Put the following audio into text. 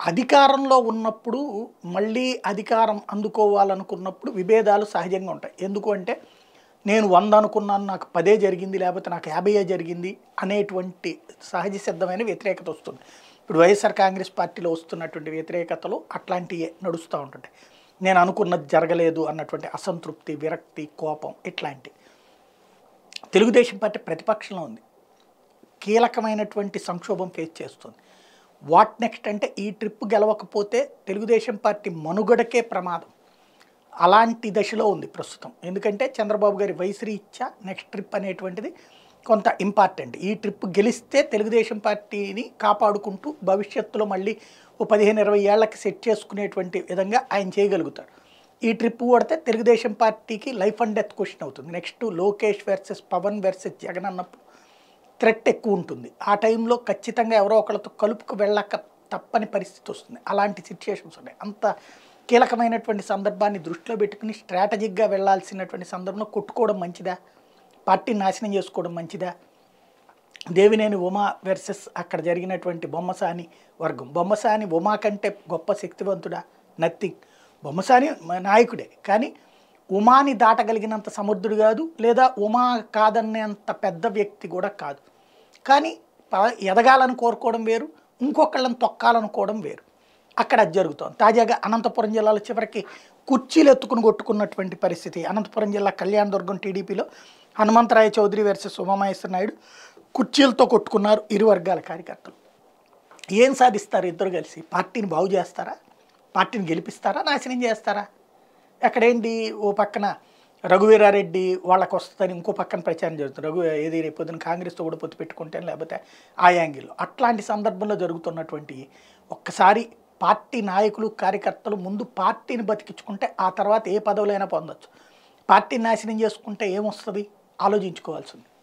అధికారంలో ఉన్నప్పుడు మళ్ళీ అధికారం అందుకోవాలనుకున్నప్పుడు విభేదాలు సహజంగా ఉంటాయి ఎందుకు అంటే నేను వంద అనుకున్నాను నాకు పదే జరిగింది లేకపోతే నాకు యాభైయే జరిగింది అనేటువంటి సహజ సిద్ధమైన వ్యతిరేకత వస్తుంది ఇప్పుడు వైఎస్ఆర్ కాంగ్రెస్ పార్టీలో వస్తున్నటువంటి వ్యతిరేకతలు అట్లాంటివే నడుస్తూ ఉంటుంటాయి నేను అనుకున్నది జరగలేదు అన్నటువంటి అసంతృప్తి విరక్తి కోపం ఇట్లాంటి తెలుగుదేశం పార్టీ ప్రతిపక్షంలో ఉంది కీలకమైనటువంటి సంక్షోభం ఫేస్ చేస్తుంది వాట్ నెక్స్ట్ అంటే ఈ ట్రిప్ గెలవకపోతే తెలుగుదేశం పార్టీ మనుగడకే ప్రమాదం అలాంటి దశలో ఉంది ప్రస్తుతం ఎందుకంటే చంద్రబాబు గారి వయసు రీత్యా నెక్స్ట్ ట్రిప్ అనేటువంటిది కొంత ఇంపార్టెంట్ ఈ ట్రిప్ గెలిస్తే తెలుగుదేశం పార్టీని కాపాడుకుంటూ భవిష్యత్తులో మళ్ళీ ఓ పదిహేను ఇరవై ఏళ్ళకి సెట్ చేసుకునేటువంటి విధంగా ఆయన చేయగలుగుతాడు ఈ ట్రిప్ కొడితే తెలుగుదేశం పార్టీకి లైఫ్ అండ్ డెత్ క్వశ్చన్ అవుతుంది next Lokesh versus Pawan versus Jagan అన్నప్పుడు థ్రెట్ ఎక్కువ ఉంటుంది ఆ టైంలో ఖచ్చితంగా ఎవరో ఒకళ్ళతో కలుపుకు వెళ్ళక తప్పని పరిస్థితి వస్తుంది అలాంటి సిచ్యుయేషన్స్ ఉన్నాయి అంత కీలకమైనటువంటి సందర్భాన్ని దృష్టిలో పెట్టుకుని స్ట్రాటజిక్గా వెళ్ళాల్సినటువంటి సందర్భంలో కొట్టుకోవడం మంచిదా పార్టీని నాశనం చేసుకోవడం మంచిదా దేవినేని ఉమా వెర్సెస్ అక్కడ జరిగినటువంటి బొమ్మసాని వర్గం బొమ్మసాని ఉమా కంటే గొప్ప శక్తివంతుడా నథింగ్ బొమ్మసాని మ- నాయకుడే కానీ ఉమాని దాటగలిగినంత సమర్థుడు కాదు లేదా ఉమా కాదనేంత పెద్ద వ్యక్తి కూడా కాదు కానీ ప- ఎదగాలని కోరుకోవడం వేరు ఇంకొకళ్ళని తొక్కాలనుకోవడం వేరు అక్కడ అది జరుగుతోంది తాజాగా అనంతపురం జిల్లాలో చివరికి కుర్చీలు ఎత్తుకుని కొట్టుకున్నటువంటి పరిస్థితి అనంతపురం జిల్లా కళ్యాణదుర్గం టీడీపీలో హనుమంతరాయ చౌదరి వర్సెస్ ఉమామహేశ్వర నాయుడు కుర్చీలతో కొట్టుకున్నారు ఇరు వర్గాల కార్యకర్తలు ఏం సాధిస్తారు ఇద్దరు కలిసి పార్టీని బాగు చేస్తారా పార్టీని గెలిపిస్తారా నాశనం చేస్తారా ఎక్కడేంటి ఓ పక్కన రఘువీరారెడ్డి వాళ్ళకి వస్తుందని ఇంకో పక్కన ప్రచారం జరుగుతుంది రఘు ఏది రేపు పొద్దున కాంగ్రెస్తో కూడా పొత్తు పెట్టుకుంటే లేకపోతే ఆ యాంగిల్లో అట్లాంటి సందర్భంలో జరుగుతున్నటువంటి ఒక్కసారి పార్టీ నాయకులు కార్యకర్తలు ముందు పార్టీని బతికించుకుంటే ఆ తర్వాత ఏ పదవులైనా పొందొచ్చు పార్టీని నాశనం చేసుకుంటే ఏమొస్తుంది ఆలోచించుకోవాల్సింది